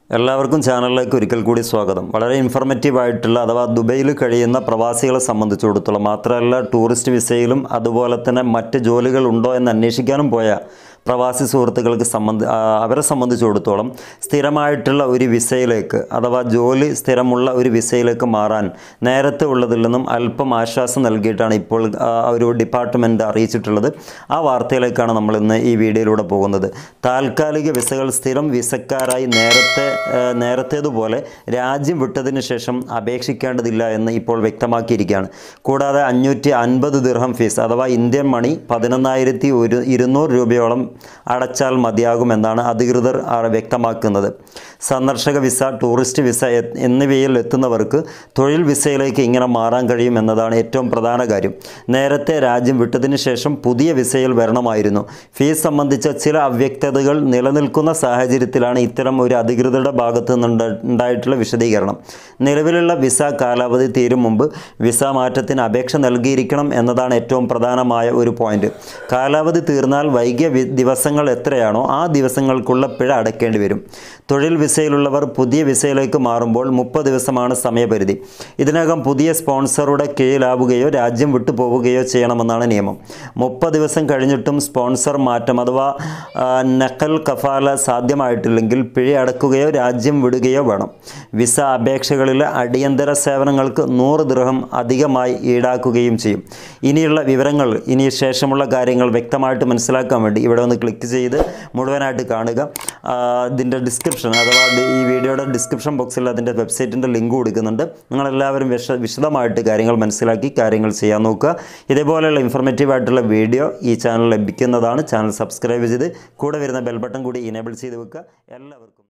എല്ലാവർക്കും ചാനലിലേക്ക് ഒരിക്കൽ കൂടി സ്വാഗതം വളരെ ഇൻഫർമേറ്റീവ് ആയിട്ടുള്ള അഥവാ ദുബൈയിൽ കഴിയുന്ന പ്രവാസികളെ സംബന്ധിച്ചിടത്തോളം മാത്രമല്ല ടൂറിസ്റ്റ് വിസയിലും അതുപോലെ തന്നെ മറ്റ് ജോലികൾ ഉണ്ടോ എന്ന് അന്വേഷിക്കാനും പോയ പ്രവാസി സുഹൃത്തുക്കൾക്ക് സംബന്ധ ആ, അവരെ സംബന്ധിച്ചിടത്തോളം സ്ഥിരമായിട്ടുള്ള ഒരു വിസയിലേക്ക് അഥവാ ജോലി സ്ഥിരമുള്ള ഒരു വിസയിലേക്ക് മാറാൻ നേരത്തെ ഉള്ളതിൽ നിന്നും അല്പം ആശ്വാസം നൽകിയിട്ടാണ് ഇപ്പോൾ ആ, ഒരു ഡിപ്പാർട്ട്മെൻറ്റ് അറിയിച്ചിട്ടുള്ളത് ആ വാർത്തയിലേക്കാണ് നമ്മൾ ഇന്ന് ഈ വീഡിയോയിലൂടെ പോകുന്നത് താൽക്കാലിക വിസകൾ സ്ഥിരം വിസക്കാരായി നേരത്തെ ആ, നേരത്തേതുപോലെ രാജ്യം വിട്ടതിന് ശേഷം അപേക്ഷിക്കേണ്ടതില്ല എന്ന് ഇപ്പോൾ വ്യക്തമാക്കിയിരിക്കുകയാണ് കൂടാതെ അഞ്ഞൂറ്റി അൻപത് ദിർഹം ഫീസ് അഥവാ ഇന്ത്യൻ മണി പതിനൊന്നായിരത്തി ഒരു ഇരുന്നൂറ് രൂപയോളം അടച്ചാൽ മതിയാകുമെന്നാണ് അധികൃതർ ആ, വ്യക്തമാക്കുന്നത് സന്ദർശക വിസ ടൂറിസ്റ്റ് വിസ എ- എന്നിവയിൽ എത്തുന്നവർക്ക് തൊഴിൽ വിസയിലേക്ക് ഇങ്ങനെ മാറാൻ കഴിയും എന്നതാണ് ഏറ്റവും പ്രധാന കാര്യം നേരത്തെ രാജ്യം വിട്ടതിന് ശേഷം പുതിയ വിസയിൽ വരണമായിരുന്നു ഫീസ് സംബന്ധിച്ച ചില അവ്യക്തതകൾ നിലനിൽക്കുന്ന സാഹചര്യത്തിലാണ് ഇത്തരം ഒരു അധികൃതരുടെ ഭാഗത്തു നിന്നുണ്ട ഉണ്ടായിട്ടുള്ള വിശദീകരണം നിലവിലുള്ള വിസ കാലാവധി തീരും മുമ്പ് വിസ മാറ്റത്തിന് അപേക്ഷ നൽകിയിരിക്കണം എന്നതാണ് ഏറ്റവും പ്രധാനമായ ഒരു പോയിന്റ് കാലാവധി തീർന്നാൽ വൈകിയ വി- ദിവസങ്ങൾ എത്രയാണോ ആ ദിവസങ്ങൾക്കുള്ള പിഴ അടയ്ക്കേണ്ടി വരും തൊഴിൽ വിസയിലുള്ളവർ പുതിയ വിസയിലേക്ക് മാറുമ്പോൾ മുപ്പത് ദിവസമാണ് സമയപരിധി ഇതിനകം പുതിയ സ്പോൺസറുടെ കീഴിലാവുകയോ രാജ്യം വിട്ടു പോവുകയോ ചെയ്യണമെന്നാണ് നിയമം മുപ്പത് ദിവസം കഴിഞ്ഞിട്ടും സ്പോൺസർ മാറ്റം അഥവാ ആ, നക്കൽ കഫാല സാധ്യമായിട്ടില്ലെങ്കിൽ പിഴ അടക്കുകയോ രാജ്യം വിടുകയോ വേണം വിസ അപേക്ഷകളിലെ അടിയന്തര സേവനങ്ങൾക്ക് നൂറ് ദൃഹം അധികമായി ഈടാക്കുകയും ചെയ്യും ഇനിയുള്ള വിവരങ്ങൾ ഇനി ശേഷമുള്ള കാര്യങ്ങൾ വ്യക്തമായിട്ട് മനസ്സിലാക്കാൻ വേണ്ടി ഇവിടെ ഒന്ന് ക്ലിക്ക് ചെയ്ത് മുഴുവനായിട്ട് കാണുക ആ, ഇതിൻ്റെ ഡിസ്ക്രിപ്ഷൻ അഥവാ ദി- ഈ വീഡിയോയുടെ ഡിസ്ക്രിപ്ഷൻ ബോക്സിൽ അതിൻ്റെ വെബ്സൈറ്റിൻ്റെ ലിങ്ക് കൊടുക്കുന്നുണ്ട് നിങ്ങളെല്ലാവരും വിശ വിശദമായിട്ട് കാര്യങ്ങൾ മനസ്സിലാക്കി കാര്യങ്ങൾ ചെയ്യാൻ നോക്കുക ഇതേപോലെയുള്ള ഇൻഫർമേറ്റീവ് ആയിട്ടുള്ള വീഡിയോ ഈ ചാനൽ ലഭിക്കുന്നതാണ് ചാനൽ സബ്സ്ക്രൈബ് ചെയ്ത് കൂടെ വരുന്ന ബെൽ ബട്ടൺ കൂടി ഇനേബിൾ ചെയ്ത് വെക്കുക എല്ലാവർക്കും